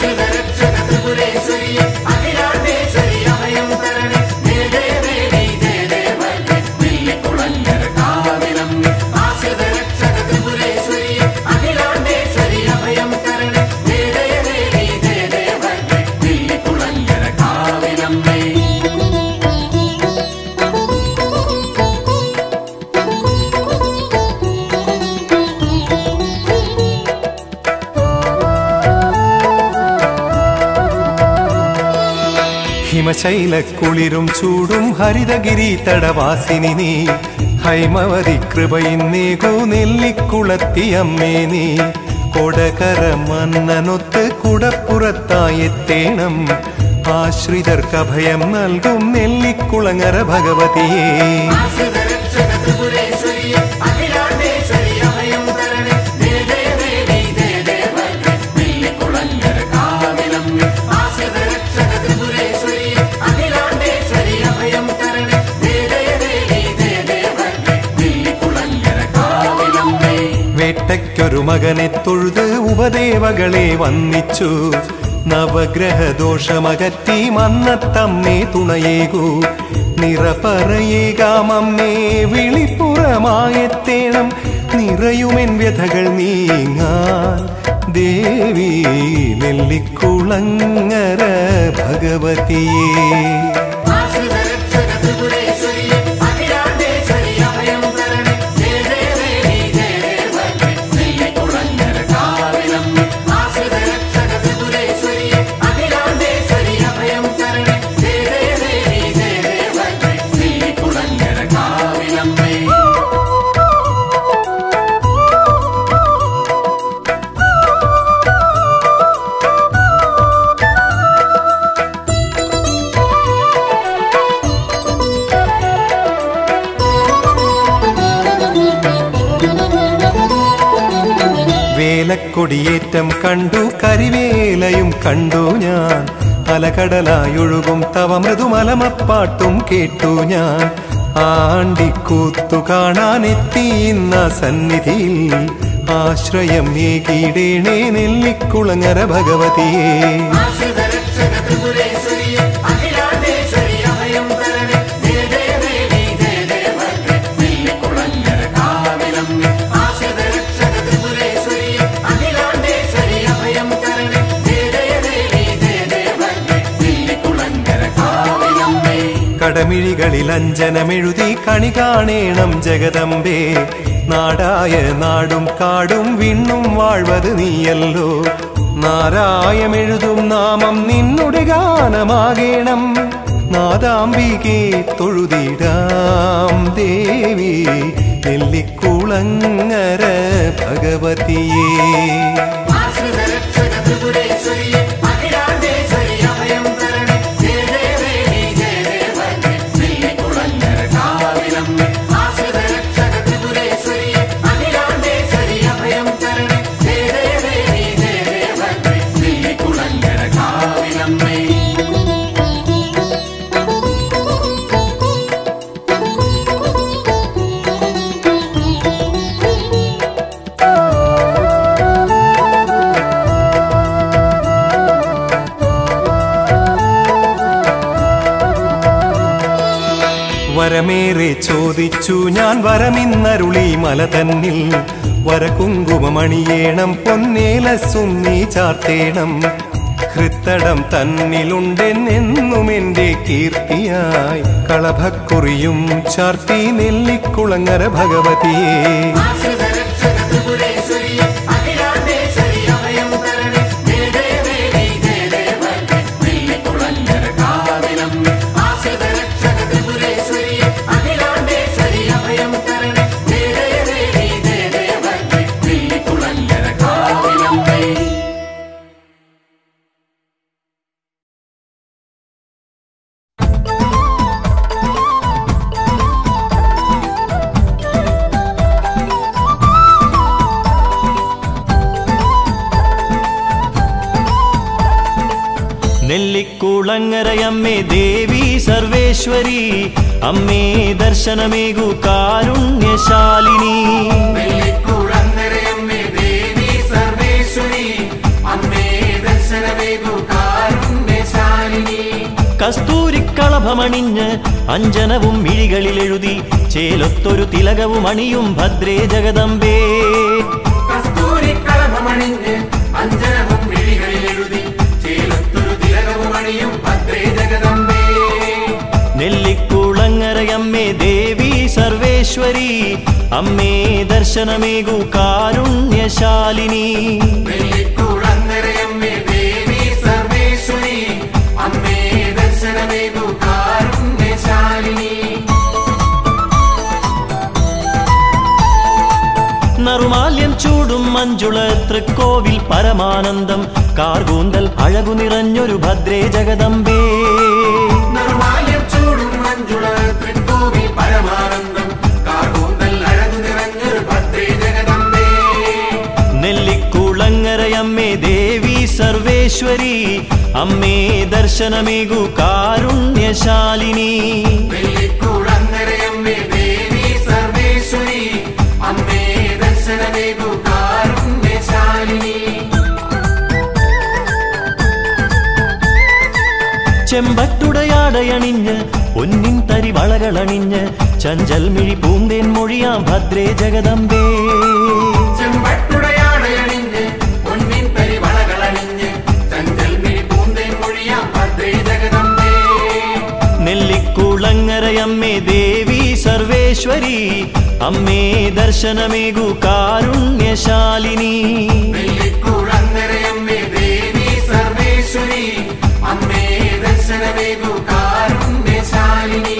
ഹിമശൈലക്കുളിരും ചൂടും ഹരിതഗിരി തടവാസിനി നീ ഹൈമവതി കൃപയിന്നേകു നെല്ലിക്കുളത്തിയമ്മേ നീ കൊടകര മന്നനൊത്ത് കുടപ്പുറത്തായെത്തേണം ആശ്രിതർക്ക് അഭയം നൽകും നെല്ലിക്കുളങ്ങര ഭഗവതിയേ വേട്ടയ്ക്കൊരു മകനെ തൊഴുത് ഉപദേവകളെ വന്നിച്ചു നവഗ്രഹദോഷമകറ്റി മന്നത്തമ്മേ തുണയേകൂ നിറപറയേകാമമ്മേ വിളിപ്പുറമായെത്തേണം നിറയുമെൻ വ്യഥകൾ നീങ്ങാൻ ദേവി നെല്ലിക്കുളങ്ങര ഭഗവതിയേ വേലക്കൊടിയേറ്റം കണ്ടു കരിവേലയും കണ്ടു ഞാൻ അലകടലായൊഴുകും തവ മൃദുമലമപ്പാട്ടും കേട്ടു ഞാൻ ആണ്ടിക്കൂത്തു കാണാനെത്തി ഇന്ന സന്നിധിയിൽ ആശ്രയം ഏകീടേണേ നെല്ലിക്കുളങ്ങര ഭഗവതിയേ കടമിഴികളിൽ അഞ്ജനമെഴുതി കണി കാണേണം ജഗദമ്പേ നാടായ നാടും കാടും വിണ്ണും വാഴ്വത് നീയല്ലോ നാരായമെഴുതും നാമം നിന്നുടെ ഗാനമാകേണം നാദാംബികെ തൊഴുതിടാം ദേവി നെല്ലിക്കുളങ്ങര ഭഗവതിയേ വരമേറെ ചോദിച്ചു ഞാൻ വരമിന്നരുളി മല തന്നിൽ വരകുങ്കുമണിയേണം പൊന്നേലസും നീ ചാർത്തേണം ഹൃത്തടം തന്നിലുണ്ടെന്നെന്നും എന്റെ കീർത്തിയായി കളഭക്കുറിയും ചാർത്തി നെല്ലിക്കുളങ്ങര ഭഗവതിയേ നെല്ലിക്കുളങ്ങരയമ്മേ ദേവി സർവേശ്വരി അമ്മേ ദർശനമേകു കാരുണ്യശാലിനി നെല്ലിക്കുളങ്ങരയമ്മേ ദേവി സർവേശ്വരി അമ്മേ ദർശനമേ ദർശനമേകു കാരുണ്യശാലിനി കസ്തൂരിക്കളഭമണിഞ്ഞ് അഞ്ജനവും മിഴികളിൽ എഴുതി ചേലൊത്തൊരു തിലകവും അണിയും ഭദ്രേ ജഗദമ്പേ കസ്തൂരിക്കളഭമണിഞ്ഞ് അഞ്ജനവും മിഴികളിൽ എഴുതി ചേലത്തൊരു തിലകവും അണിയും ഭദ്രേ ജഗദമ്പേ നെല്ലിക്കുളങ്ങരയമ്മേ ദേവി സർവേശ്വരി അമ്മേ ദർശനമേകു കാരുണ്യശാലിനി വെള്ളിക്കുളങ്ങരയമ്മേ ദേവി സർവേശ്വരി അമ്മേ ദർശനമേകു കാരുണ്യശാലിനി നറുമാല്യം ചൂടും മഞ്ജുള തൃക്കോവിൽ പരമാനന്ദം കാർകൂന്തൽ അഴകു നിറഞ്ഞൊരു ഭദ്രേ ജഗദമ്പേ നിർമാല്യം ചൂടും മഞ്ജുള തൃക്കോവിൽ പരമാനന്ദം കാർകൂന്തൽ അഴകു നിറഞ്ഞൊരു ഭദ്രേ ജഗദമ്പേ നെല്ലിക്കുളങ്ങരയമ്മേ ദേവി സർവേശ്വരി അമ്മേ ദർശനമേകു കാരുണ്യശാലിനി വെള്ളിക്കുളങ്ങരയമ്മേ ദേവി സർവേശ്വരി അമ്മേ ദർശനമേകു കാരുണ്യശാലിനി ചെമ്പട്ടുടയാടയണിഞ്ഞ് പൊന്നിൻ തരി വളകളണിഞ്ഞ് ചഞ്ചൽ മിഴി പൂന്തേൻ മൊഴിയാം ഭദ്രേ ജഗദമ്പേ ചെമ്പട്ടുടയാടയണിഞ്ഞ് പൊന്നിൻ പരിവളകളണിഞ്ഞ് ചഞ്ചൽ മിഴി പൂന്തേൻ മൊഴിയാം ഭദ്രേ ജഗദമ്പേ നെല്ലിക്കുളങ്ങരയമ്മേ ദേവി സർവേശ്വരി അമ്മേ ദർശനമേകു കാരുണ്യശാലിനി വെള്ളിക്കുളങ്ങരയമ്മേ ദേവി സർവേശ്വരി അമ്മേ ദർശനമേകു കാരുണ്യശാലിനി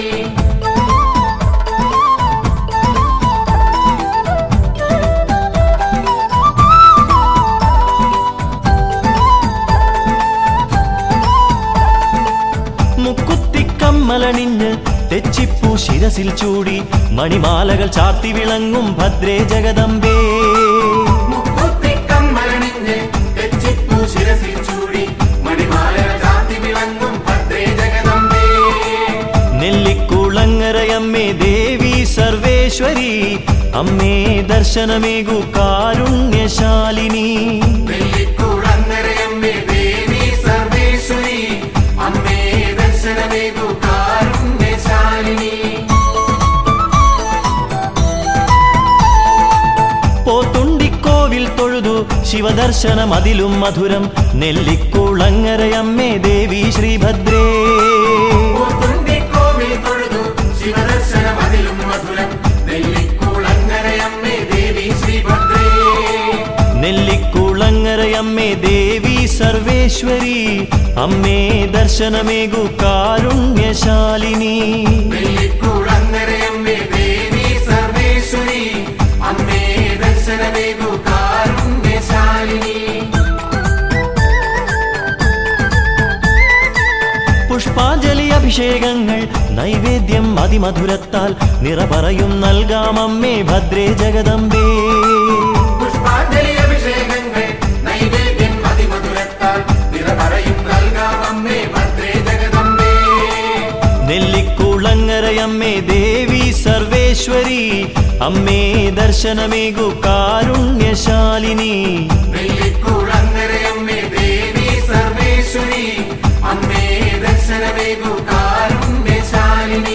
മുക്കുത്തിക്കമ്മലണിഞ്ഞ് തെച്ചിപ്പൂ ശിരസിൽ ചൂടി മണിമാലകൾ ചാർത്തി വിളങ്ങും ഭദ്രേ ജഗദമ്പേ മുക്കുത്തിക്കമ്മലണിഞ്ഞ് തെച്ചിപ്പൂ ശിരസിൽ ചൂടി മണിമാല ചാത്തി വിളങ്ങും ഭദ്രേ ജഗദമ്പേ നെല്ലിക്കുളങ്ങരയമ്മേ ദേവി സർവേശ്വരി അമ്മേ ദർശനമേകു കാരുണ്യശാലിനി വെള്ളിക്കുളങ്ങരയമ്മേ ദേവി സർവേശ്വരി അമ്മേ ദർശനമേകു കാരുണ്യശാലിനി പോത്തുണ്ടിക്കോവിൽ തൊഴുതു ശിവദർശനം അതിലും മധുരം നെല്ലിക്കുളങ്ങരയമ്മേ ദേവി ശ്രീഭദ്രേ പൂത്തുണ്ടിക്കോവിൽ തൊഴുതു ശിവദർശനം അതിലും മധുരം നെല്ലിക്കുളങ്ങരയമ്മേ ദേവി ശ്രീഭദ്രേ നെല്ലിക്കുളങ്ങരയമ്മേ ദേവി സർവേശ്വരി അമ്മേ ദർശനമേകു കാരുണ്യശാലിനി വെള്ളിക്കുളങ്ങരയമ്മേ ദേവി സർവേശ്വരി അമ്മേ ദർശനമേകു കാരുണ്യശാലിനി പുഷ്പാഞ്ജലി അഭിഷേകങ്ങൾ നൈവേദ്യം അതിമധുരത്താൽ നിറപറയും നൽകാമമ്മേ ഭദ്രേ ജഗദമ്പേ പുഷ്പാഞ്ജലി അഭിഷേകങ്ങൾ നൈവേദ്യം അതിമധുരത്താൽ നിറപറയും നൽകാം അമ്മേ ഭദ്രേ ജഗദമ്പേ നെല്ലിക്കുളങ്ങരയമ്മേ ദേവി സർവേശ്വരി അമ്മേ ദർശനമേകു കാരുണ്യശാലിനി വെള്ളിക്കുളങ്ങരയമ്മേ ദേവി സർവേശ്വരി അമ്മേ ദർശനമേകു കാരുണ്യശാലിനി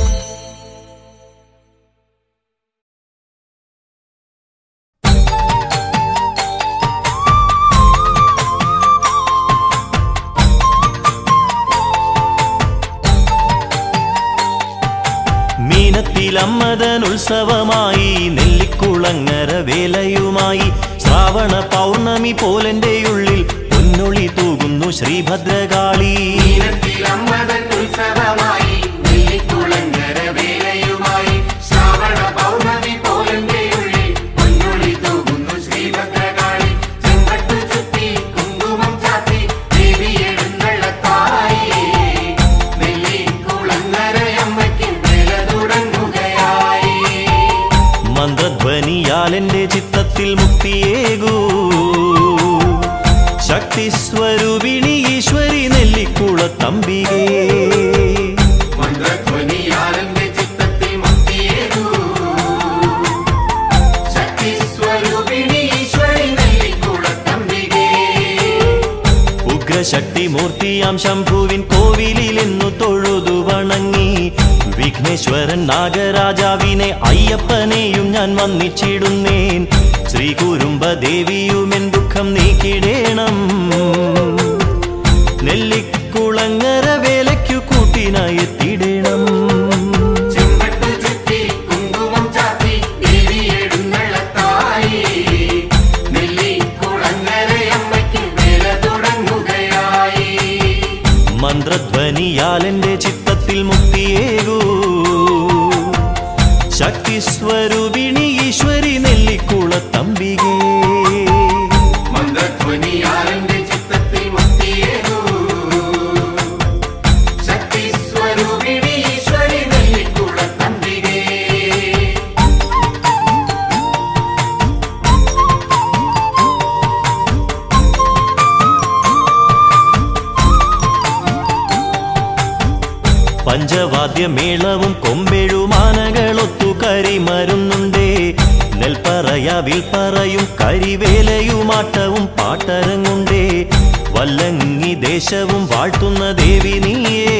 മീനത്തിലമ്മതൻ ഉത്സവമായി നെല്ലിക്കുളങ്ങര വേലയുമായി ശ്രാവണ പൗർണമി പോലെന്റെ ഉള്ളിൽ പൊന്നൊളി തൂകുന്നു ശ്രീഭദ്രകാളി ഈനത്തിലമ്മതൻ ഉത്സവമായി നെല്ലിക്കുളങ്ങര വേലയുമായി ശ്രാവണ പൗർണമി പോലെന്റെ ഉള്ളിൽ പൊന്നുളി തൂകുന്നു ശ്രീഭദ്രകാളി ചെമ്പട്ടു ചുറ്റി കുങ്കുമം ചാത്തി ദേവി എഴുന്നള്ളത്തായി നെല്ലിക്കുളങ്ങരയമ്മയ്ക്ക് വേല തുടങ്ങുകയായി മന്ത്രധ്വനിയാൽ എന്റെ ചിത്തത്തിൽ മുക്തിയേകൂ ശക്തി സ്വരൂപിണി ഈശ്വരി നെല്ലിക്കുളത്തമ്പികേ മന്ത്രധ്വനിയാലെന്റെ ചിത്തത്തിൽ മുക്തിയേകൂ ശക്തി സ്വരൂപിണി ഈശ്വരി നെല്ലിക്കുളത്തമ്പികേ ഉഗ്ര ത്രിലോകശക്തി മൂർത്തിയാം ശംഭുവിൻ കോവിലിൽ എന്നു തൊഴുതു വണങ്ങി വിഘ്നേശ്വരൻ നാഗരാജാവിനെ അയ്യപ്പനെയും ഞാൻ വന്നിച്ചിടുന്നേൻ ശ്രീ കുരുമ്പ ദേവിയുമെൻ ദുഃഖം നീക്കിടേണം നെല്ലിക്കുളങ്ങര വേലയ്ക്കു കൂട്ടിനായി എത്തിടേണം ചെമ്പട്ടു ചുറ്റി കുങ്കുമം ചാത്തി ദേവി എഴുന്നള്ളത്തായി നെല്ലിക്കുളങ്ങരയമ്മയ്ക്ക് വേല തുടങ്ങുകയായി മന്ത്രധ്വനിയാൽ എന്റെ ചിത്തത്തിൽ മുക്തിയേകൂ ശക്തി സ്വരൂപിണി ഈശ്വരി നെല്ലിക്കുളത്തമ്പികേ മന്ത്രധ്വനിയാലെന്റെ ചിത്തത്തിൽ മുക്തിയേകൂ ശക്തി സ്വരൂപിണി ഈശ്വരി നെല്ലിക്കുളത്തമ്പികേ പഞ്ചവാദ്യമേളവും കൊമ്പെഴുമാനകളൊത്തു കരിമരുന്നുണ്ടേ നെൽപ്പറയ വിൽപ്പറയും കരിവേലയുമാട്ടവും പാട്ടരങ്ങുണ്ടേ വല്ലങ്ങി ദേശവും വാഴ്ത്തുന്ന ദേവി നീയേ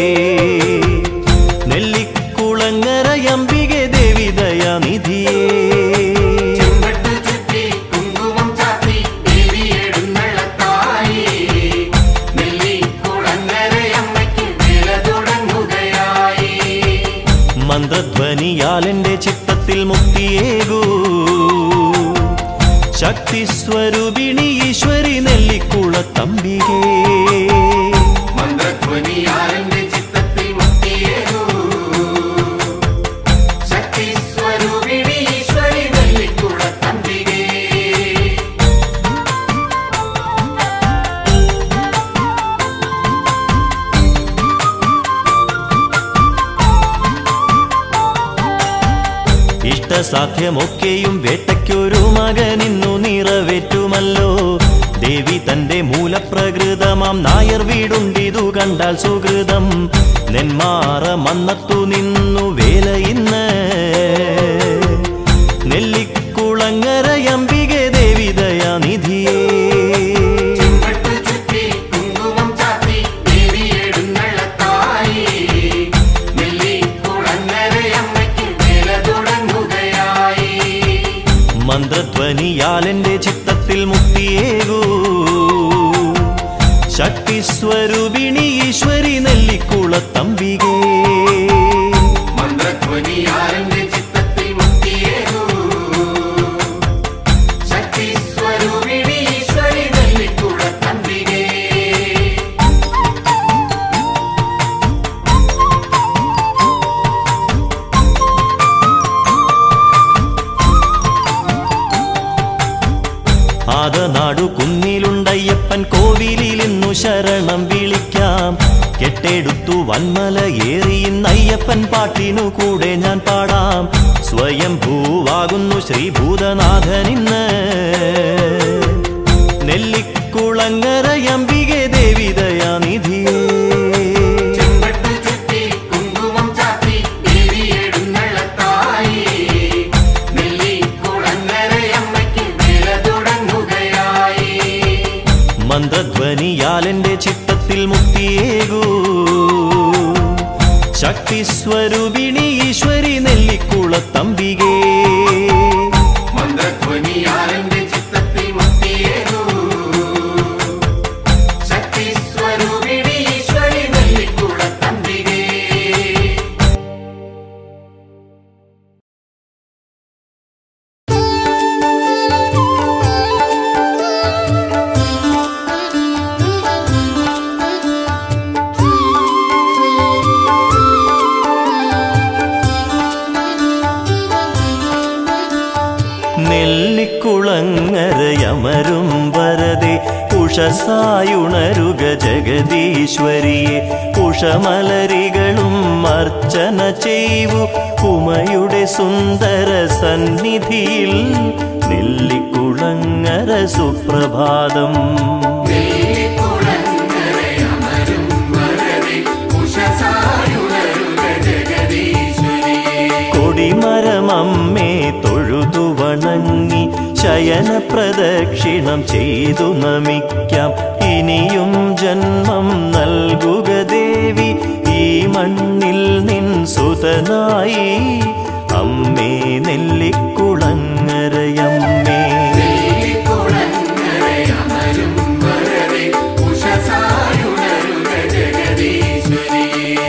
നെല്ലിക്കുളങ്ങരയംബികെ ദേവി ദയാനിധിയേ ചെമ്പട്ടു ചുറ്റി കുങ്കുമം ചാത്തി ദേവി എഴുന്നള്ളത്തായി നെല്ലിക്കുളങ്ങരയമ്മയ്ക്ക് വേല തുടങ്ങുകയായി മന്ത്രധ്വനിയാൽ എന്റെ ചിത്തത്തിൽ മുക്തിയേകൂ ശക്തി സ്വരൂപിണി ഈശ്വരി നെല്ലിക്കുളത്തമ്പികേ മന്ത്രധ്വനിയാലെന്റെ ചിത്തത്തിൽ മുക്തിയേകൂ ശക്തി സ്വരൂപിണി ഈശ്വരി നെല്ലിക്കുളത്തമ്പികേ ഇഷ്ടസാധ്യമൊക്കെയും വേട്ടയ്ക്കൊരു മകനിന്നു നിറവേറ്റുമല്ലോ ദേവി തന്റെ മൂലപ്രകൃതമാം നായർ വീടുണ്ടിതു കണ്ടാൽ സുഹൃതം നെന്മാറ മന്നത്തു നിന്നു വേല ഇന്ന് നെല്ലിക്കുളങ്ങരയംബികെ ദേവി ദയാനിധിയേ ചെമ്പട്ടു ചുറ്റി കുങ്കുമം ചാത്തി ദേവി എഴുന്നള്ളത്തായി നെല്ലിക്കുളങ്ങരയമ്മയ്ക്ക് വേല തുടങ്ങുകയായി മന്ത്രധ്വനിയാൽ എന്റെ ചിത്തത്തിൽ മുക്തിയേകൂ ശക്തി സ്വരൂപിണി ഈശ്വരി നെല്ലിക്കുളത്തമ്പികേ മന്ത്രധ്വനിയാലെന്റെ ചിത്തത്തിൽ മുക്തിയേകൂ ശക്തി സ്വരൂപിണി ഈശ്വരി നെല്ലിക്കുളത്തമ്പികേ ആദനാടു കുന്നിലുണ്ടയ്യപ്പൻ കോവിലിൽ ഇന്നു ശരണം വിളിക്കാം കെട്ടെടുത്തു വന്മല ഏറിയിന്നയ്യപ്പൻ പാട്ടിനു കൂടെ ഞാൻ പാടാം സ്വയം ഭൂവാകുന്നു ശ്രീഭൂതനാഥനിന്ന് നെല്ലിക്കുളങ്ങരയംബികെ ദേവി ദയാനിധിയേ ചെമ്പട്ടു ചുറ്റി കുങ്കുമം ചാത്തി ദേവി എഴുന്നള്ളത്തായി നെല്ലിക്കുളങ്ങരയമ്മയ്ക്ക് വേല തുടങ്ങുകയായി മന്ത്രധ്വനിയാൽ എന്റെ ചിത്തത്തിൽ മുക്തിയേകൂ ശക്തി സ്വരൂപിണി ഈശ്വരി നെല്ലിക്കുളത്തമ്പികേ മന്ത്രധ്വനിയാലെന്റെ ചിത്തത്തിൽ മുക്തിയേകൂ ശക്തി സ്വരൂപിണി ഈശ്വരി നെല്ലിക്കുളത്തമ്പികേ നെല്ലിക്കുളങ്ങരയമരും വരതെ ഉഷസായുണരുക ജഗദീശ്വരിയെ ഉഷമലരികളും അർച്ചന ചെയ്വു ഉമയുടെ സുന്ദര സന്നിധിയിൽ നെല്ലിക്കുളങ്ങര സുപ്രഭാതം നെല്ലിക്കുളങ്ങരയമരും വരവേ ഉഷസായുണരുക ജഗദീശ്വരിയേ കൊടിമരമമ്മേ തൊഴുതു വണങ്ങി ശയന പ്രദക്ഷിണം ചെയ്തു നമിക്കാം ഇനിയും ജന്മം നൽകുക ദേവി ഈ മണ്ണിൽ നിൻ സുതനായി അമ്മേ നെല്ലിക്കുളങ്ങരയമ്മേ നെല്ലിക്കുളങ്ങരയമരും വരവേ ഉഷസായുണരുക ജഗദീശ്വരിയേ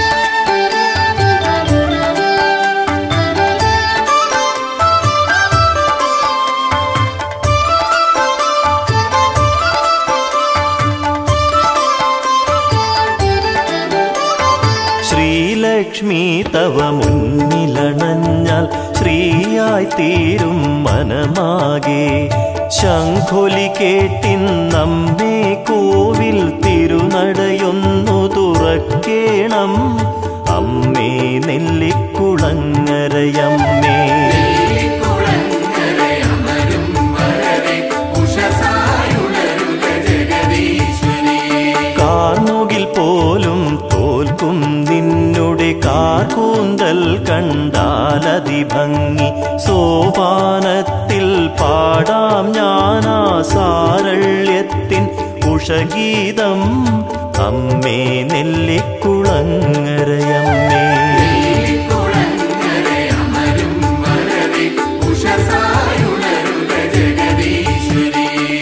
ശ്രീലക്ഷ്മി തവ മുന്നിലണഞ്ഞാൽ ശ്രീയായി തീരും മനമാകെ ശംഖൊലി കേട്ടിന്നമ്മേ കോവിൽ തിരുനടയൊന്നു തുറക്കേണം അമ്മേ നെല്ലിക്കുളങ്ങരയമ്മേ നെല്ലിക്കുളങ്ങരയമരും വരവേ ഉഷസായുണരുക ജഗദീശ്വരിയേ കാർമുകിൽ പോലും തോൽക്കും നിന്നുടെ കാർകൂന്തൽ കണ്ടാലതി ഭംഗി സോപാനത്തിൽ പാടാം ഞാനാ സാരള്യത്തിൻ ഉഷഗീതം അമ്മേ നെല്ലിക്കുളങ്ങരയമ്മേ നെല്ലിക്കുളങ്ങരയമരും വരവേ ഉഷസായുണരുക ജഗദീശ്വരിയേ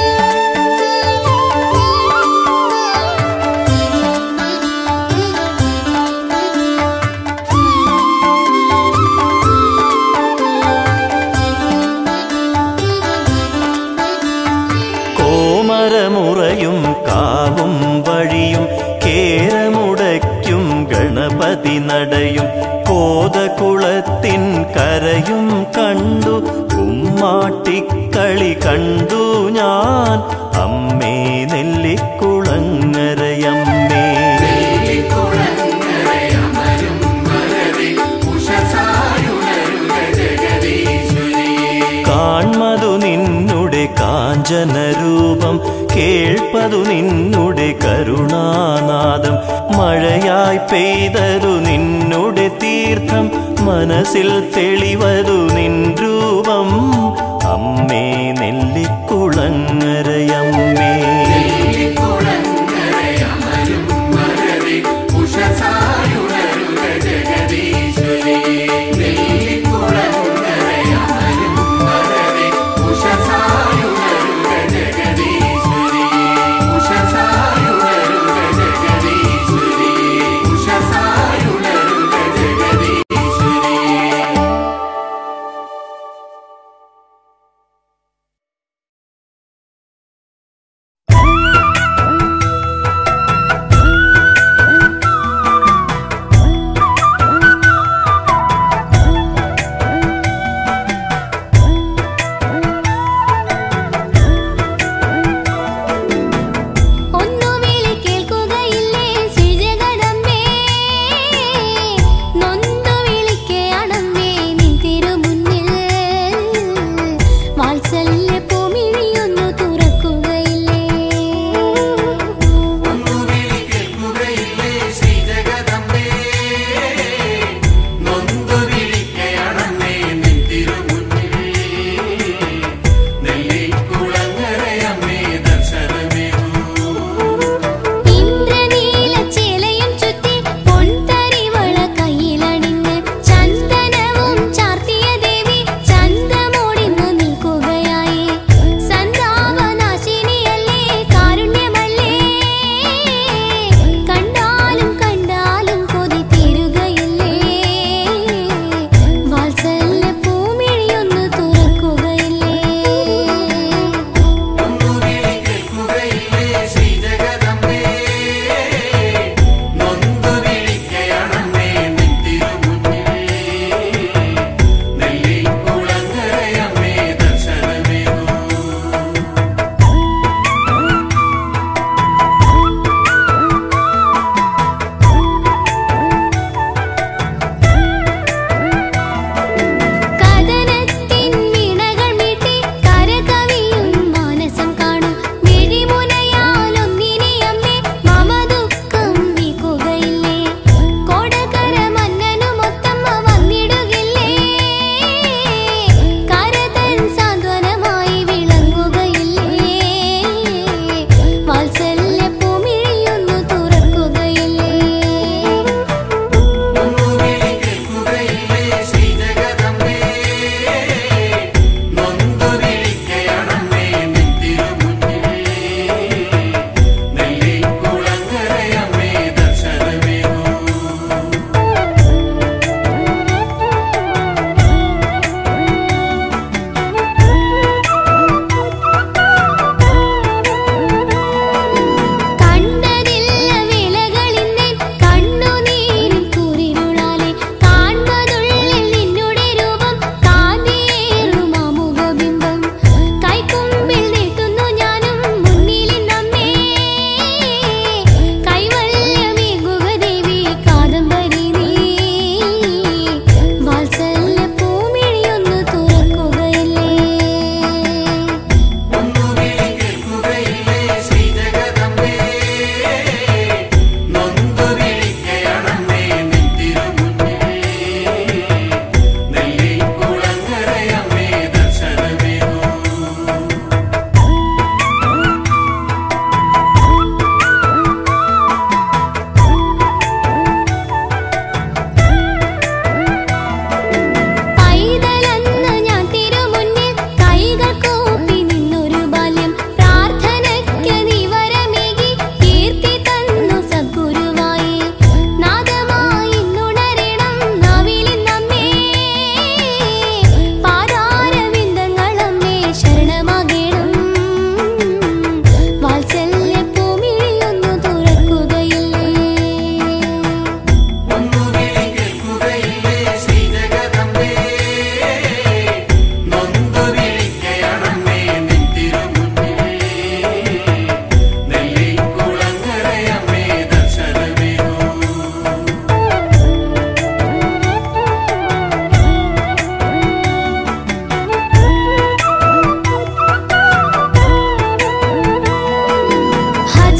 കോമരമുറയും കാവും വഴിയും കേരമുടയ്ക്കും ഗണപതി നടയും കോതകുളത്തിൻ കരയും കണ്ടു കുമ്മാട്ടിക്കളി കണ്ടു ഞാൻ അമ്മേ നെല്ലിക്കുളങ്ങരയമ്മേ നെല്ലിക്കുളങ്ങരയമരും വരവേ ഉഷസായുണരുക ജഗദീശ്വരിയേ കാൺമതു നിന്നുടെ കാഞ്ചനരൂപം കേൾപ്പതു നിന്നുടെ കരുണാനാദം മഴയായി പെയ്തതു നിന്നുടെ തീർത്ഥം മനസ്സിൽ തെളിവതു നിൻ രൂപം അമ്മേ നെല്ലിക്കുളങ്ങരയമ്മേ നെല്ലിക്കുളങ്ങരയമരും വരവേ ഉഷസായുണരുക ജഗദീശ്വരിയേ നെല്ലിക്കുളങ്ങരയമരും വരവേ ഉഷസായുണരുക ജഗദീശ്വരിയേ ഉഷസായുണരുക ജഗദീശ്വരിയേ ഉഷസായുണരുക ജഗദീശ്വരിയേ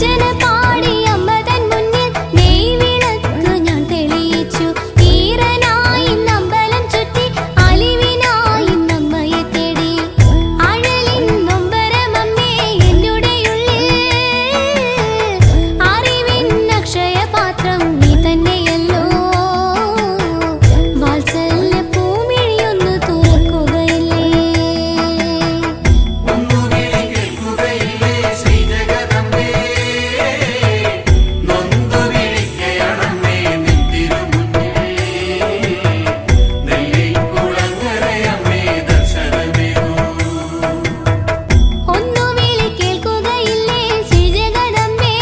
അർച്ചന പാടി അമ്പതൻ മുന്നിൽ നെയ്വിളക്ക് ഞാൻ തെളിയിച്ചു ഈറനായി നമ്പലം ചുറ്റി അലിവിനായി നമ്മയെ തേടി അഴലിൻ നൊമ്പരമമ്മേ എന്നുടെ ഉള്ളിൽ അറിവിൻ അക്ഷയപാത്രം നീ തന്നെയല്ലോ വാത്സല്യ പൂമിഴിയൊന്നു തുറക്കുകയില്ലേ ഒന്നുകിളി കേൾക്കുകയില്ലേ ശ്രീജഗദമ്പേ നൊന്തു വിളിക്കയണമേ നിന്തിരുമുന്നിൽ നെല്ലിക്കുളങ്ങരയമ്മേ ദർശനമേകൂ ഒന്നു വിളി കേൾക്കുകയില്ലേ ശ്രീജഗദമ്പേ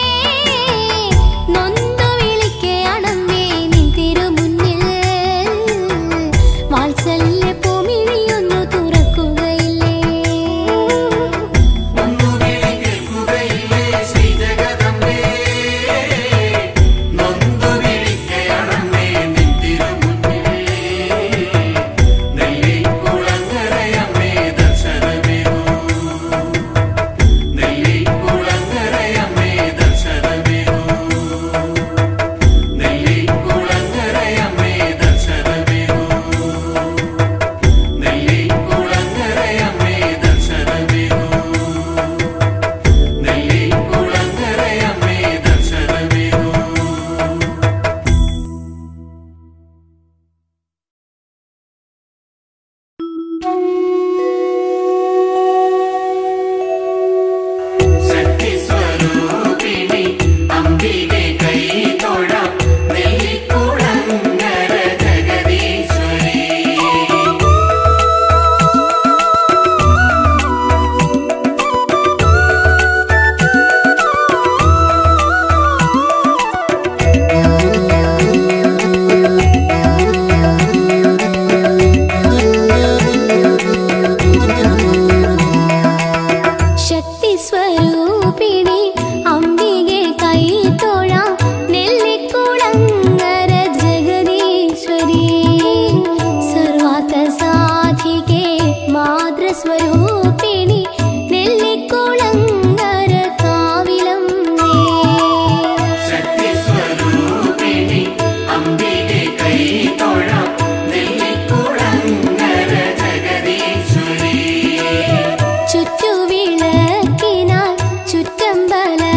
നൊന്തു വിളിക്കയാണമ്മേ നിൻ തിരുമുന്നിൽ വാത്സല്യ പൂമിഴിയൊന്നു തുറക്കുകയില്ലേ ഒന്നുകിളി കേൾക്കുകയില്ലേ ശ്രീജഗദമ്പേ നൊന്തു വിളിക്കയണമേ നിന്തിരുമുന്നിൽ നെല്ലിക്കുളങ്ങരയമ്മേ ദർശനമേകൂ നെല്ലിക്കുളങ്ങരയമ്മേ ദർശനമേകൂ നെല്ലിക്കുളങ്ങരയമ്മേ ദർശനമേകൂ നെല്ലിക്കുളങ്ങരയമ്മേ ദർശനമേകൂ നെല്ലിക്കുളങ്ങരയമ്മേ ദർശനമേകൂ ശക്തിസ്വരൂപിണി അംബികെ കൈ തൊഴാം നെല്ലിക്കുളങ്ങര ജഗദീശ്വരി ശക്തി സ്വരൂപിണി അംബികെ കൈ തൊഴാം നെല്ലിക്കുളങ്ങര ജഗദീശ്വരി സർവാത്ത സാധികെ മാതൃസ്വരൂപിണി നെല്ലിക്കുളങ്ങര കാവിലം ശക്തിസ്വരൂപിണി അംബികെ കൈ തൊഴാം നെല്ലിക്കുളങ്ങര ജഗദീശ്വരി ചുറ്റുവിളക്കിനാൽ ചുറ്റമ്പല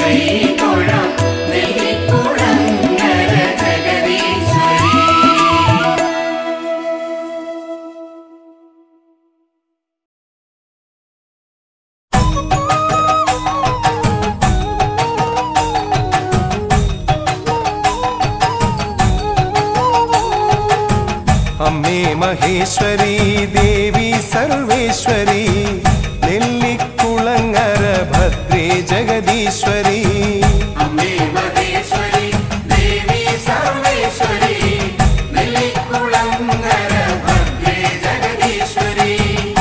കൈ തൊഴാം നെല്ലിക്കുളങ്ങര ജഗദീശ്വരി അമ്മേ മഹേശ്വരി ദേവി സർവേശ്വരി നെല്ലിക്കുളങ്ങര ഭദ്രേ ജഗദീശ്വരി അമ്മേ മഹേശ്വരി ദേവി സർവേശ്വരി നെല്ലിക്കുളങ്ങര ഭദ്രേ ജഗദീശ്വരി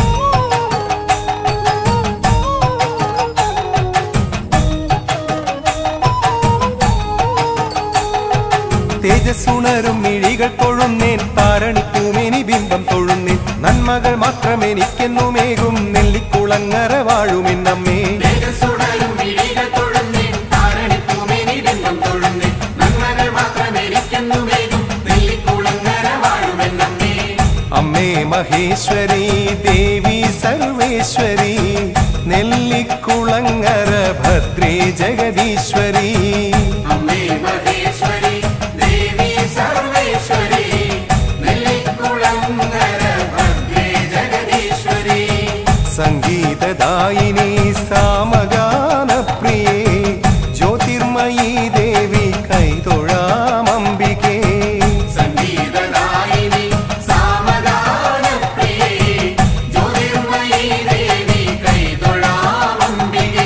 തേജസ്സുണരും മിഴികൾ തൊഴുന്നേൻ താരണിപ്പൂമേനി ബിംബം തൊഴുന്നേൻ നന്മകൾ മാത്രമെനിക്കെന്നുമേകും നെല്ലിക്കുളങ്ങര വാഴുമെന്നമ്മേ തേജസ്സുണരും മിഴികൾ തൊഴുന്നേൻ താരണിപ്പൂമേനി ബിംബം തൊഴുന്നേൻ നന്മകൾ മാത്രമെനിക്കെന്നുമേകും നെല്ലിക്കുളങ്ങര വാഴുമെന്നമ്മേ അമ്മേ മഹേശ്വരി ദേവി സർവേശ്വരി നെല്ലിക്കുളങ്ങര ഭദ്രേ ജഗദീശ്വരി അമ്മേ മഹേശ്വരി ദേവി സർവേശ്വരി നെല്ലിക്കുളങ്ങര ഭദ്രേ ജഗദീശ്വരി സംഗീതദായിനി സാമഗാന പ്രിയേ ജ്യോതിർമയി ദേവി കൈതൊഴാമംബികേ സംഗീതദായിനി സാമദാനപ്രിയേ ജ്യോതിർമയീ ദേവി കൈതൊഴാമംബികേ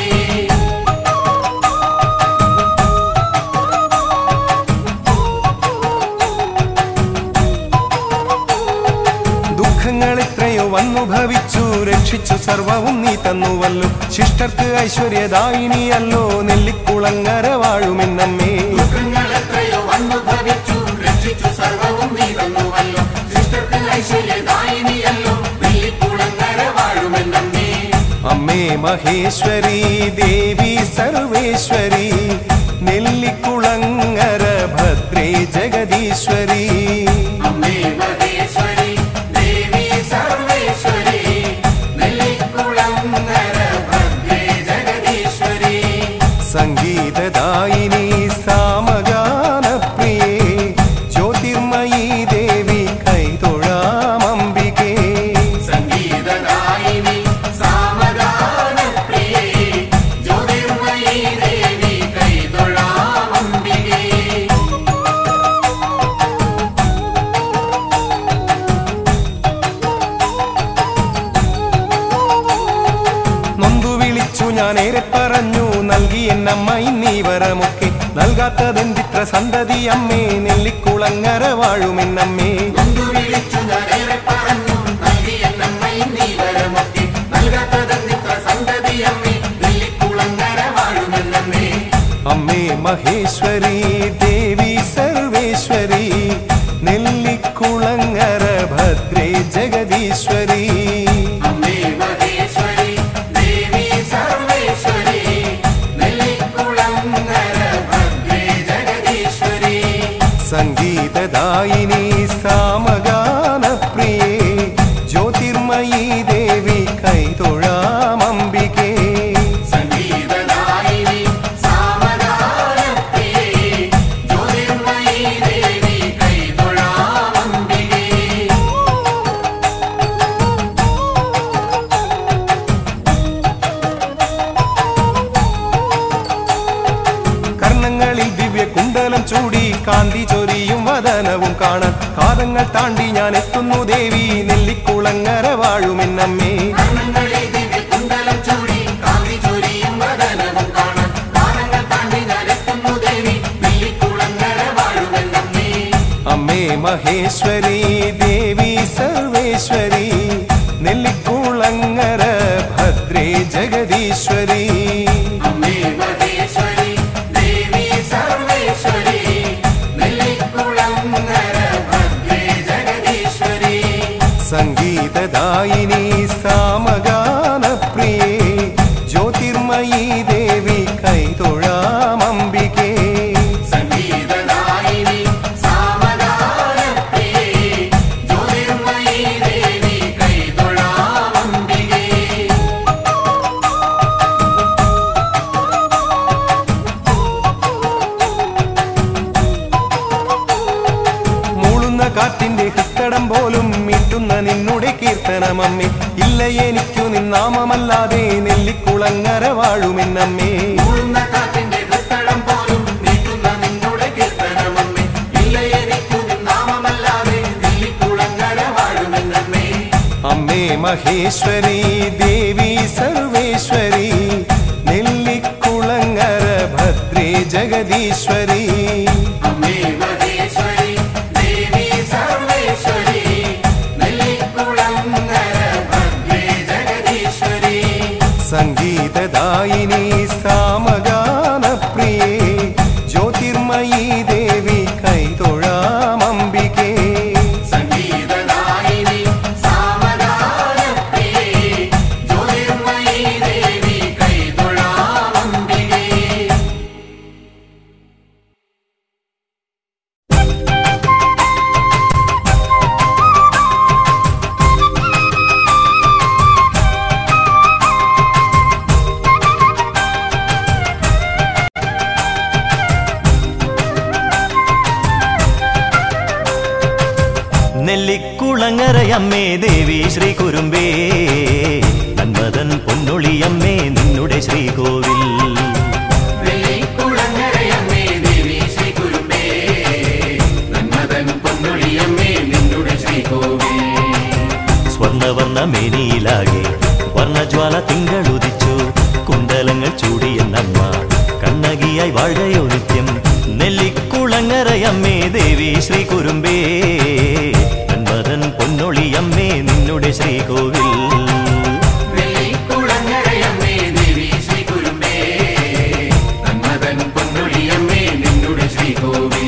ദുഃഖങ്ങൾ എത്രയോ വന്നു ഭവിച്ചു രക്ഷിച്ചു സർവവും നീ തന്നുവല്ലോ ശിഷ്ടർക്ക് ഐശ്വര്യദായിനിയല്ലോ നെല്ലിക്കുളങ്ങര വാഴുമെന്നമ്മേ ദുഃഖങ്ങൾ എത്രയോ വന്നു ഭവിച്ചു രക്ഷിച്ചു സർവവും നീ തന്നുവല്ലോ ശിഷ്ടർക്ക് ഐശ്വര്യദായിനിയല്ലോ നെല്ലിക്കുളങ്ങര വാഴുമെന്നമ്മേ അമ്മേ മഹേശ്വരി ദേവി സർവേശ്വരി നെല്ലിക്കുളങ്ങര ഭദ്രേ ജഗദീശ്വരി അമ്മേ മഹേശ്വരി ദേവി സർവേശ്വരി നെല്ലിക്കുളങ്ങര ഭദ്രേ ജഗദീശ്വരി സംഗീതദായിനി സാമഗാന പ്രിയേ ജ്യോതിർമയി ദേവി കൈതൊഴാമംബികേ സംഗീതദായിനി സാമദാനപ്രിയേ ജ്യോതിർമയീ ദേവി കൈതൊഴാമംബികേ നൊന്തു വിളിച്ചു ഞാൻ ഏറെ പറഞ്ഞു നൽകി എന്നമ്മ ഇന്നീ വരമൊക്കെ നൽകാത്തതെന്തിത്ര സന്തതി അമ്മേ നെല്ലിക്കുളങ്ങര വാഴുമെന്നമ്മേ നൊന്തു വിളിച്ചു ഞാനേറെ പറഞ്ഞു നൽകി എന്നമ്മയും നീ വരമൊക്കെ നൽകാത്തതെന്നിത്ര സന്തതി അമ്മേ നെല്ലിക്കുളങ്ങര വാഴുമെന്നമ്മേ അമ്മേ മഹേശ്വരി ദേവി സർവേശ്വരി നെല്ലിക്കുളങ്ങര ഭദ്രേ ജഗദീശ്വരി അമ്മേ മഹേശ്വരി ദേവി സർവേശ്വരി നെല്ലിക്കുളങ്ങര ഭദ്രേ ജഗദീശ്വരി സംഗീതദായിനി സാമഗാന പ്രിയേ ജ്യോതിർമയി ദേവി കൈതൊഴാമംബികേ സംഗീതദായിനി സാമദാനപ്രിയേ ജ്യോതിർമയീ ദേവി കൈതൊഴാമംബികേ കർണങ്ങളിൽ ദിവ്യ കുണ്ടലം ചൂടി കാന്തി ചൊരിയും വദനവും കാണാൻ കാലങ്ങൾ താണ്ടി ഞാൻ എത്തുന്നു ദേവി നെല്ലിക്കുളങ്ങര വാഴുമെന്നമ്മേ കർണങ്ങളിൽ ദിവ്യകുണ്ടലം ചൂടി കാന്തി ചൊരിയും വദനവും കാണാൻ കാലങ്ങൾ താണ്ടി ഞാനെത്തുന്നു ദേവി നെല്ലിക്കുളങ്ങര വാഴുമെന്നമ്മേ അമ്മേ മഹേശ്വരി ദേവി സർവേശ്വരി നെല്ലിക്കുളങ്ങര ഭദ്രേ ജഗദീശ്വരി അമ്മേ മഹേശ്വരി ദേവി സർവേശ്വരി നെല്ലിക്കുളങ്ങര ഭദ്രേ ജഗദീശ്വരി സംഗീതദായിനി സാമഗാന പ്രിയേ ജ്യോതിർമയി ദേവി കൈതൊഴാമംബികേ സംഗീതദായിനി സാമദാനപ്രിയേ ജ്യോതിർമയീ ദേവി കൈതൊഴാമംബികേ കാറ്റിന്റെ ഹൃത്തടം പോലും മീട്ടുന്ന നിന്നുടെ കീർത്തനമമ്മേ ഇല്ല എനിക്കു നിന്നാമമല്ലാതെ നെല്ലിക്കുളങ്ങര വാഴുമെന്നമ്മേ മൂളുന്ന കാറ്റിന്റെ ഹൃത്തടം പോലും നീട്ടുന്ന നിന്നുടെ കീർത്തനമമ്മേ ഇല്ല എനിക്കു നാമമല്ലാതെ നെല്ലിക്കുളങ്ങര വാഴുമെന്നമ്മേ അമ്മേ മഹേശ്വരി ദേവി സർവേശ്വരി നെല്ലിക്കുളങ്ങര ഭദ്രേ ജഗദീശ്വരി അമ്മേ മഹേശ്വരി ദേവി സർവേശ്വരി നെല്ലിക്കുളങ്ങര ഭദ്രേ ജഗദീശ്വരി സംഗീതദായിനി സാമഗാന പ്രിയേ ജ്യോതിർമയീ ദേവി കൈതൊഴാമംബികേ സംഗീതദായിനി സാമഗാനപ്രിയേ ജ്യോതിർമയീ ദേവി കൈതൊഴാമംബികേ നെല്ലിക്കുളങ്ങരയമ്മേ ദേവി ശ്രീ കുരുമ്പേ നന്മതൻ പൊന്നൊളിയമ്മേ നിന്നുടെ ശ്രീകോവിൽ വെള്ളിക്കുളങ്ങരയമ്മേ ദേവി ശ്രീ കുരുമ്പേ നന്മതൻ പൊന്നൊളിയമ്മേ നിന്നുടെ ശ്രീകോവിൽ സ്വർണവർണ്ണ മേനിയിലാകെ വർണ്ണജ്വാല തിങ്കളുദിച്ചു കുണ്ടലങ്ങൾ ചൂടിയെന്നമ്മ കണ്ണകിയായി വാഴയോ നിത്യം നെല്ലിക്കുളങ്ങരയമ്മേ ദേവി ശ്രീ കുരുമ്പേ നന്മതൻ പൊന്നൊളിയമ്മേ നിന്നുടെ ശ്രീകോവിൽ വെള്ളിക്കുളങ്ങരയമ്മേ ദേവി ശ്രീ കുരുമ്പേ നന്മതൻ പൊന്നൊളിയമ്മേ നിന്നുടെ ശ്രീകോവിൽ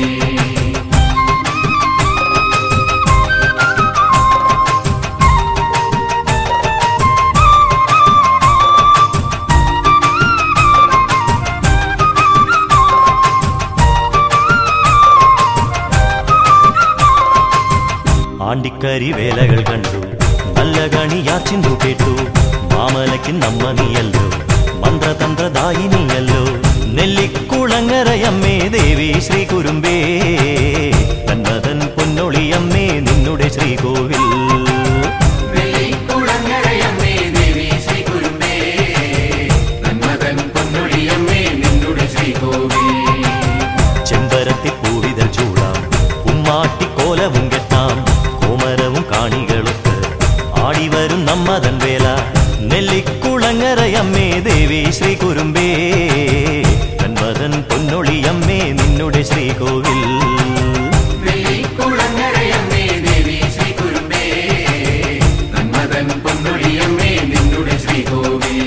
ആണ്ടിക്കരി വേലകൾ കണ്ടു നല്ല കണിയാച്ചിന്തു കേട്ടു മാമലയ്ക്ക് നമ്മ നീയല്ലോ മന്ത്രതന്ത്രദായിനിയല്ലോ നെല്ലിക്കുളങ്ങരയമ്മേ ദേവി ശ്രീ കുരുമ്പേ നന്മതൻ പൊന്നൊളിയമ്മേ നിന്നുടെ ശ്രീകോവിൽ വെള്ളിക്കുളങ്ങരയമ്മേ ദേവി ശ്രീ കുരുമ്പേ നന്മതൻ പൊന്നൊളിയമ്മേ നിന്നുടെ ശ്രീകോവിൽ ചെമ്പരത്തി പൂവിതൽ ചൂടാം ഉമ്മാട്ടിക്കോലവും കെട്ടാം കോമരവും കാണികളൊത്ത് ആടിവരും നമ്മതൻ വേല നെല്ലിക്കുളങ്ങരയമ്മേ ദേവി ശ്രീ കുരുമ്പേ നന്മതൻ പൊന്നൊളിയമ്മേ നിന്നുടെ ശ്രീകോവിൽ വെള്ളിക്കുളങ്ങരയമ്മേ ദേവി ശ്രീ കുരുമ്പേ നന്മതൻ പൊന്നൊളിയമ്മേ നിന്നുടെ ശ്രീകോവിൽ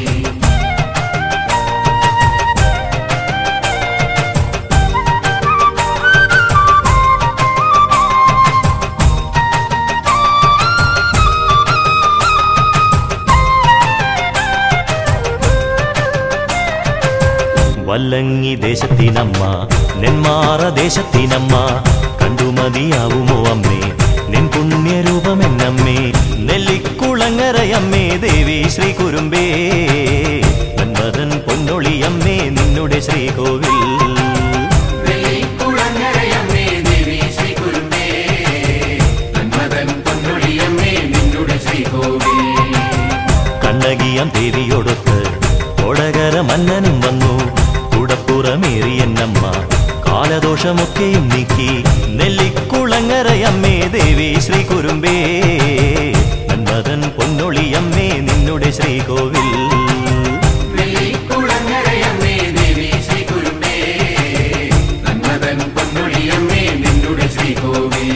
വല്ലങ്ങി ദേശത്തിനമ്മ നെന്മാറ ദേശത്തിനമ്മ കണ്ടുമതിയാവുമോ അമ്മേ നിൻ പുണ്യരൂപമെന്നമ്മേ നെല്ലിക്കുളങ്ങരയമ്മേ ദേവി ശ്രീ കുരുമ്പേ നന്മതൻ പൊന്നൊളിയമ്മേ നിന്നുടെ ശ്രീകോവിൽ വെള്ളിക്കുളങ്ങരയമ്മേ ദേവി ശ്രീ കുരുമ്പേ നന്മതൻ പൊന്നൊളിയമ്മേ നിന്നുടെ ശ്രീകോവിൽ കണ്ണകിയം ദേവിയോടൊത്ത് കൊടകര മന്നനും വന്നു കുടപ്പുറമേറിയെന്നമ്മ കാലദോഷമൊക്കെയും നീക്കി നെല്ലിക്കുളങ്ങരയമ്മേ ദേവി ശ്രീ കുരുമ്പേ നന്മതൻ പൊന്നൊളിയമ്മേ നിന്നുടെ ശ്രീകോവിൽ വെള്ളിക്കുളങ്ങരയമ്മേ ദേവി ശ്രീ കുരുമ്പേ നന്മതൻ പൊന്നൊളിയമ്മേ നിന്നുടെ ശ്രീകോവിൽ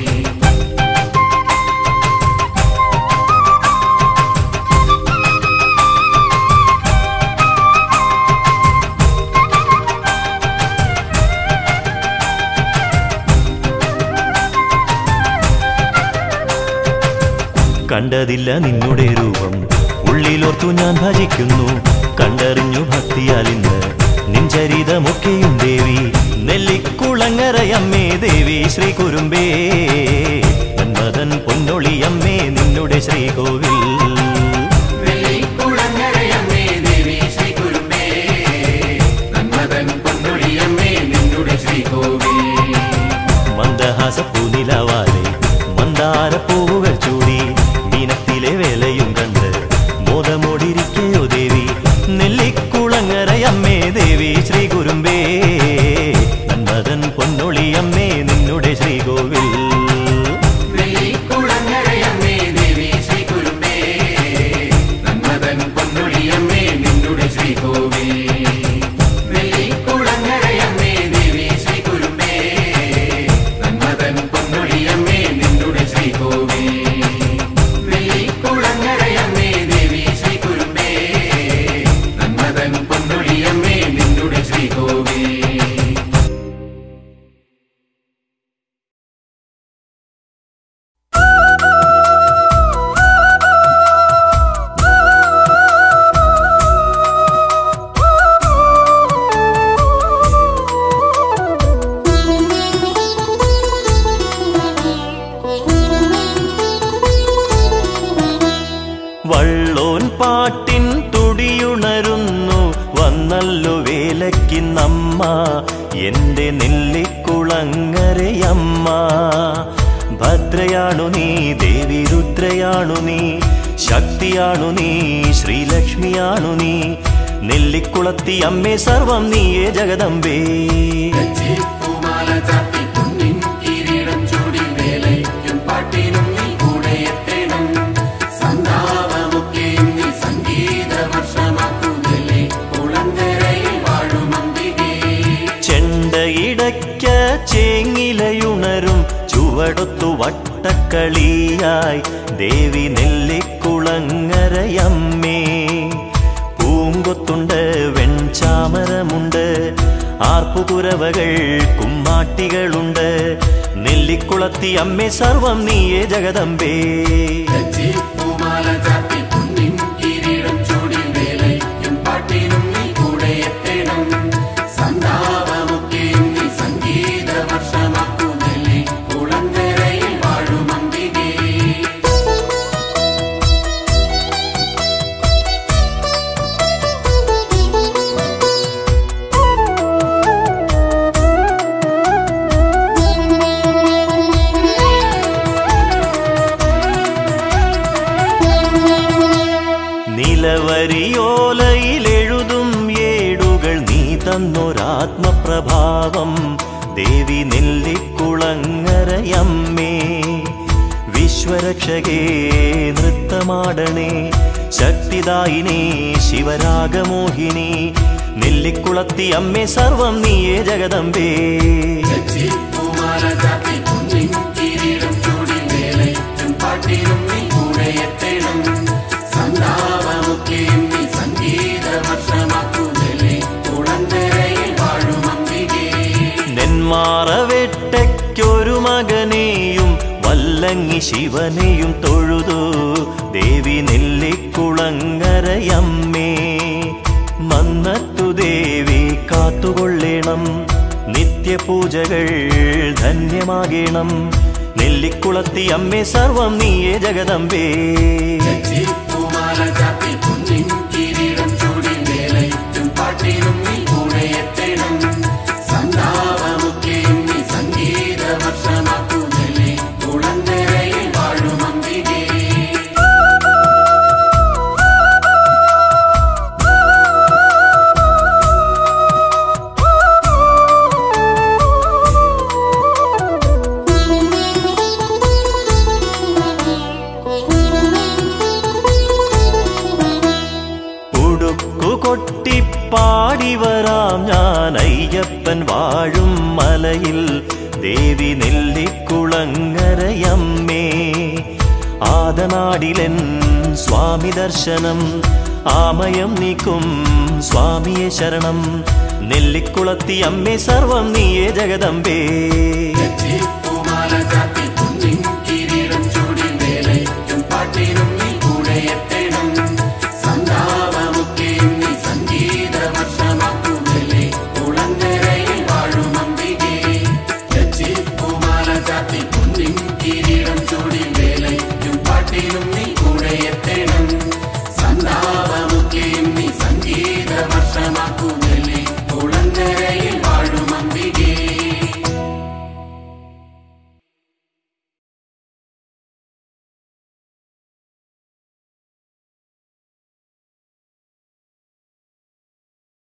കണ്ടതില്ല നിന്നുടെ രൂപം ഉള്ളിലോർത്തു ഞാൻ ഭജിക്കുന്നു കണ്ടറിഞ്ഞു ഭക്തിയാൽ ഇന്ന് നിൻ ചരിതമൊക്കെയും ദേവി നെല്ലിക്കുളങ്ങരയമ്മേ ദേവി ശ്രീ കുരുമ്പേ മന്മഥൻ പൊന്നൊളിയമ്മേ നിന്നുടെ ശ്രീകോവിൽ വെള്ളിക്കുളങ്ങരയമ്മേ ദേവി ശ്രീ കുരുമ്പേ നന്മതൻ പൊന്നൊളിയമ്മേ നിന്നുടെ ശ്രീകോവിൽ മന്ദഹാസ പൂനിലവാ കുരുമ്പേ നന്മതൻ പൊന്നൊളിയമ്മേ നിന്നുടെ ശ്രീകോവിൽ നെല്ലിക്കുളങ്ങരയമ്മേ ദേവി ശ്രീകുരുമ്പേ നന്മതൻ പൊന്നൊഴിയമ്മേ നിന്നുടെ ശ്രീകോവിൽ നെല്ലിക്കുളങ്ങരയമ്മേ ദേവി ശ്രീകുരുമ്പേ നന്മതൻ പൊന്നൊഴിയമ്മേ നിന്നുടെ ശ്രീകോവിൽ നെല്ലിക്കുളങ്ങരയമ്മേ ദേവി ശ്രീകുരുമ്പേ നന്മതൻ പൊന്നൊഴിയമ്മേ നിന്നുടെ ശ്രീകോവിൽ വള്ളോൻ പാട്ടിൻ തുടിയുണരുന്നു വന്നല്ലോ വേലയ്ക്കിന്നമ്മ എന്റെ നെല്ലിക്കുളങ്ങരയമ്മ ഭദ്രയാണു നീ ദേവി രുദ്രയാണു നീ ശക്തിയാണു നീ ശ്രീലക്ഷ്മിയാണു നീ നെല്ലിക്കുളത്തി അമ്മേ സർവം നീയേ ജഗദമ്പേ പൂമാല ചാത്തി പൊന്നിൻ കിരീടം ചൂടി വേലയ്ക്കും പാട്ടിനും നീ കൂടെ എത്തണം സന്താപമൊക്കെയും നീ സംഗീത വർഷമാക്കുന്നില്ലേ കുളങ്കരയിൽ വാഴും അമ്പികേ ചെണ്ടയിടയ്ക്ക ചേങ്ങിലയുണരും ചുവടൊത്തു വട്ടക്കളിയായി ദേവി നെല്ലിക്കുളങ്ങരയമ്മേ പൂങ്കൊത്തുണ്ട് വെൺചാമരമുണ്ട് ആർപ്പുകുരവകൾ കുമ്മാട്ടികളുണ്ട് നെല്ലിക്കുളത്തി അമ്മേ സർവം നീയേ ജഗദമ്പേ പൂമാല ചാത്തി പൊന്നിൻ കിരീടം ചൂടി വേലയ്ക്കും പാട്ടിനും നീ കൂടെ എത്തണം സന്താപമൊക്കെയും നീ സംഗീത വർഷമാക്കുന്നില്ലേ കുളങ്കരയിൽ വാഴും അമ്പികേ നിലവരിയോലയിലെഴുതും ഏടുകൾ നീ തന്നൊരാത്മപ്രഭാവം ദേവി നെല്ലിക്കുളങ്ങരയമ്മേ വിശ്വരക്ഷകേ നൃത്തമാടണേ ശക്തിദായിനേ ശിവരാഗമോഹിനി നെല്ലിക്കുളത്തി അമ്മേ സർവം നീയേ ജഗദമ്പേ പൂമാല ചാത്തി പൊന്നിൻ കിരീടം ചൂടി വേലയ്ക്കും പാട്ടിനും നീ കൂടെ എത്തണം സന്താപമൊക്കെയും നീ സംഗീത വർഷമാക്കുന്നില്ലേ കുളങ്കരയിൽ വാഴും അമ്പികേ നെന്മാറവെട്ടയ്ക്കൊരു മകനെയും വല്ലങ്ങി ശിവനെയും തൊഴുതു ദേവി നെല്ലിക്കുളങ്ങരയമ്മേ മന്നത്തു ദേവി കാത്തുകൊള്ളേണം നിത്യപൂജകൾ ധന്യമാകേണം നെല്ലിക്കുളത്തി അമ്മേ സർവം നീയേ ജഗദമ്പേ പൂമാല ചാത്തി പൊന്നിൻ കിരീടം ചൂടി വേലയ്ക്കും പാട്ടിനും നീ കൂടെ എത്തണം സന്താപമൊക്കെയും നീ സംഗീത വർഷമാക്കുന്നില്ലേ കുളങ്കരയിൽ വാഴും അമ്പികേ ഉടുക്കു കൊട്ടിപ്പാടി വരാം ഞാൻ അയ്യപ്പൻ വാഴും മലയിൽ ദേവി നെല്ലിക്കുളങ്ങരയമ്മേ ആദനാടിലൻ സ്വാമി ദർശനം ആമയം നീക്കും സ്വാമിയെ ശരണം നെല്ലിക്കുളത്തി അമ്മേ സർവം നീയേ ജഗദമ്പേ പൂമാല ചാത്തി പൊന്നിൻ കിരീടം ചൂടി വേലയ്ക്കും പാട്ടിനും നീ കൂടെ എത്തണം